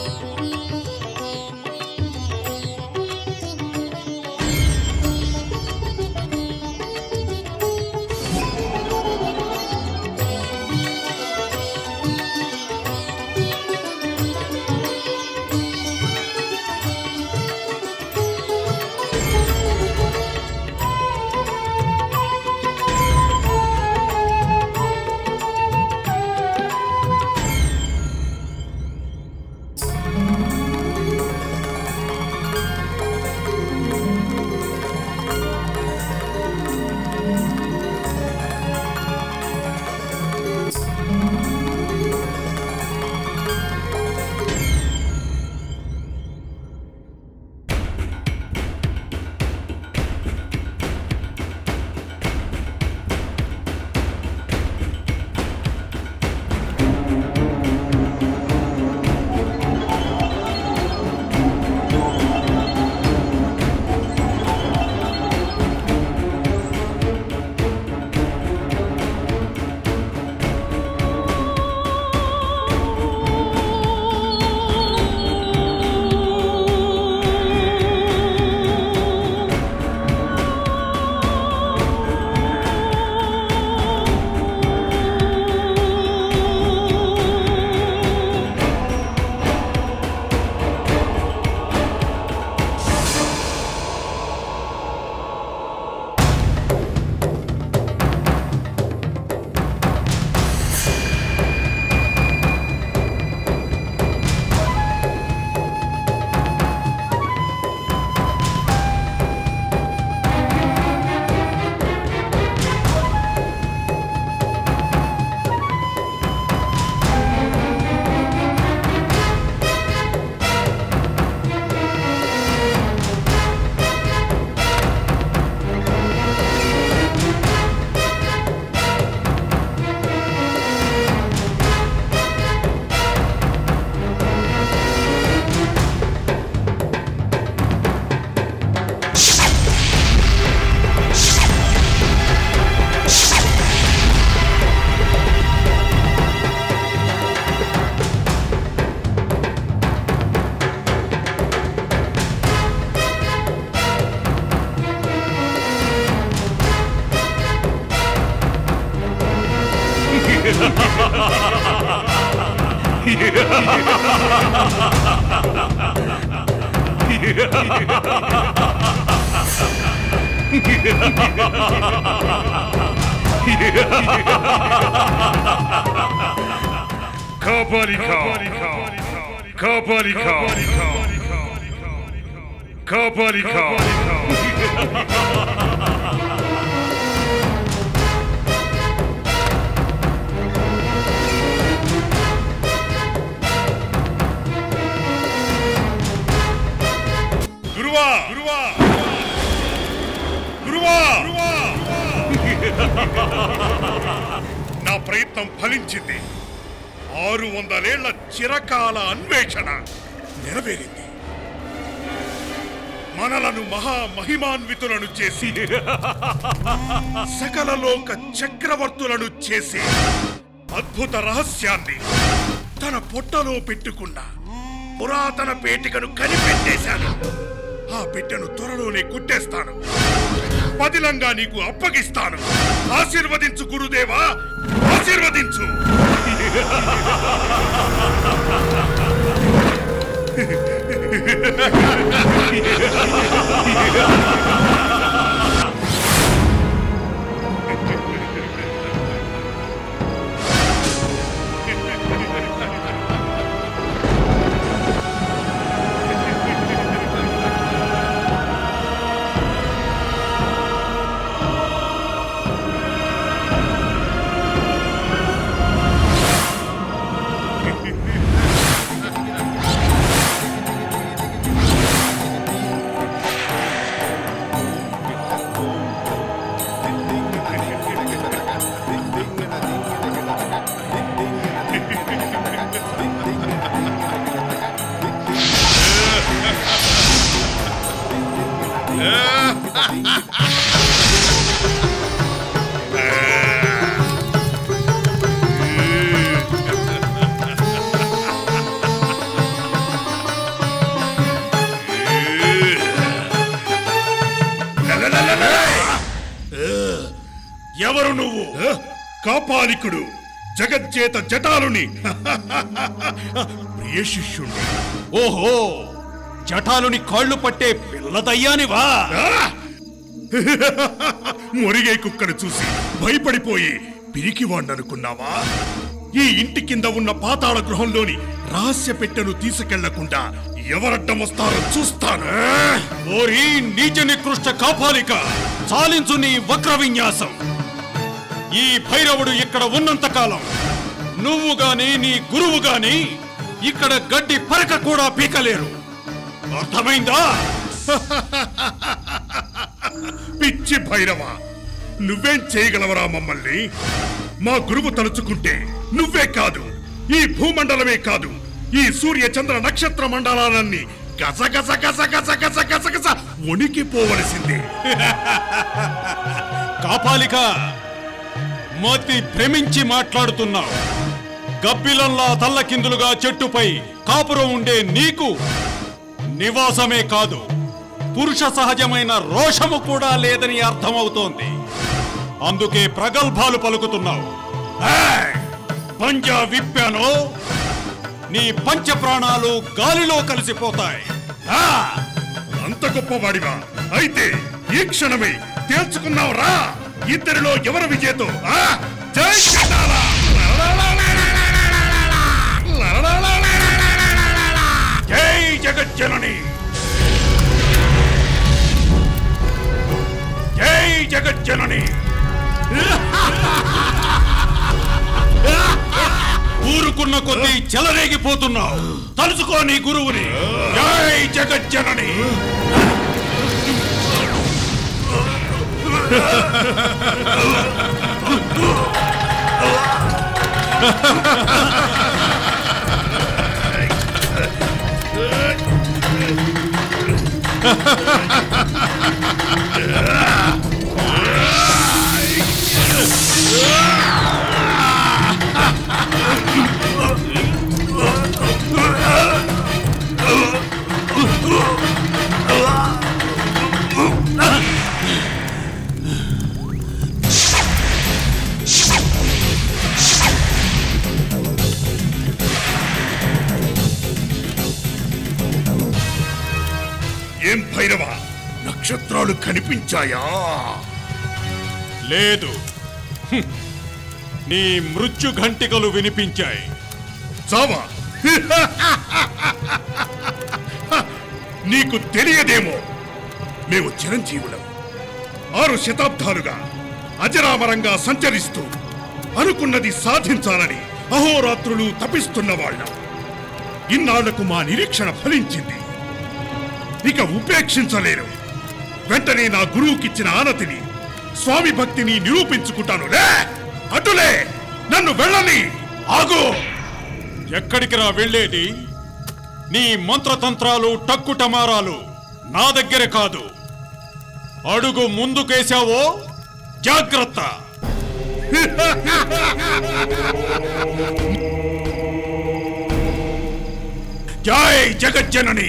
Kabalika. Kabalika. Kabalika. గురువా గురువా గురువా నా ప్రయత్నం ఫలించింది ఆరు వందలేళ్ల చిరకాల అన్వేషణ నెరవేరింది మనలను మహా మహిమాన్వితులను చేసి సకల లోక చక్రవర్తులను చేసి అద్భుత రహస్యాన్ని తన పొట్టలో పెట్టుకున్న పురాతన పేటికను కనిపెట్టేశాను ఆ పెట్టెను త్వరలోనే కుట్టేస్తాను పదిలంగా నీకు అప్పగిస్తాను ఆశీర్వదించు గురుదేవా ఆశీర్వదించు ఎవరు నువ్వు కాపాలికుడు జగజ్జేత జటాలుని ప్రియ శిష్యుణ్ణి ఓహో జటాలుని కాళ్ళు పట్టే పిల్లదయ్యానివా మొరిగే కుక్కను చూసి భయపడిపోయి పిరికివాణ్ణనుకున్నావా ఈ ఇంటి కింద ఉన్న పాతాళ గృహంలోని రహస్య పెట్టెను తీసుకెళ్లకుండా ఎవరడ్డం వస్తారో చూస్తాను ఓరి నీచ నికృష్ట కాపాలిక చాలించు నీ వక్ర విన్యాసం ఈ భైరవుడు ఇక్కడ ఉన్నంత కాలం నువ్వు గాని నీ గురువు గాని ఇక్కడ గడ్డి పరక కూడా పీకలేరు అర్థమైందా పిచ్చి భైరవ నువ్వేం చేయగలవరా మమ్మల్ని మా గురువు తలుచుకుంటే నువ్వే కాదు ఈ భూమండలమే కాదు ఈ సూర్య చంద్ర నక్షత్ర మండలాలన్నీ గజ గజ గజ గజ గజ గజ గజ వణికిపోవలసిందే కాపాలిక మతి భ్రమించి మాట్లాడుతున్నావు గబ్బిలంలా తల్లకిందులుగా చెట్టుపై కాపురం ఉండే నీకు నివాసమే కాదు పురుష సహజమైన రోషము కూడా లేదని అర్థమవుతోంది అందుకే ప్రగల్భాలు పలుకుతున్నావు ఏయ్! పంజా విప్పాను నీ పంచ ప్రాణాలు గాలిలో కలిసిపోతాయి ఆ! అంత గొప్పవాడివా అయితే ఈ క్షణమే తేల్చుకున్నావు రా ఇద్దరిలో ఎవరు విజేతో ఆ? జై చండాల! జై జగజ్జనని జై జగజ్జనని ఊరుకున్న కొద్దీ చెలరేగిపోతున్నావు తలుచుకో నీ గురువుని జై జగజ్జనని ఏం భైరవ నక్షత్రాలు కనిపించాయా లేదు హ్మ్. నీ మృత్యు ఘంటికలు వినిపించాయి చావా నీకు తెలియదేమో మేము చిరంజీవులం ఆరు శతాబ్దాలుగా అజరామరంగా సంచరిస్తూ అనుకున్నది సాధించాలని అహోరాత్రులు తపిస్తున్న వాళ్ళం ఇన్నాళ్లకు మా నిరీక్షణ ఫలించింది ఇక ఉపేక్షించలేను వెంటనే నా గురువుకిచ్చిన ఆనతిని స్వామి భక్తిని నిరూపించుకుంటాను లే అటులే నన్ను వెళ్ళని ఆగు ఎక్కడికి రా వెళ్ళేది నీ మంత్రతంత్రాలు టక్కుటమారాలు నా దగ్గర కాదు అడుగు ముందుకేశావో జాగ్రత్త జై జగజ్జనని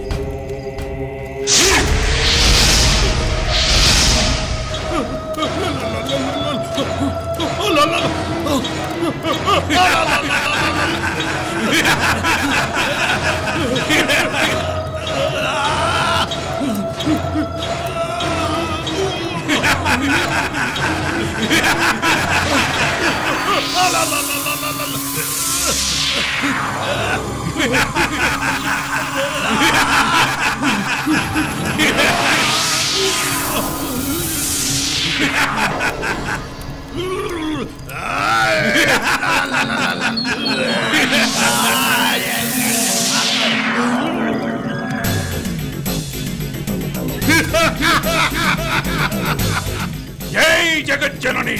జై జగజ్జనని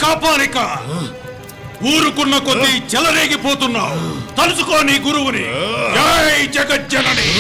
కాపాలిక ఊరుకున్న కొద్దీ చెలరేగిపోతున్నావు తలుచుకో నీ గురువుని జై జగజ్జనని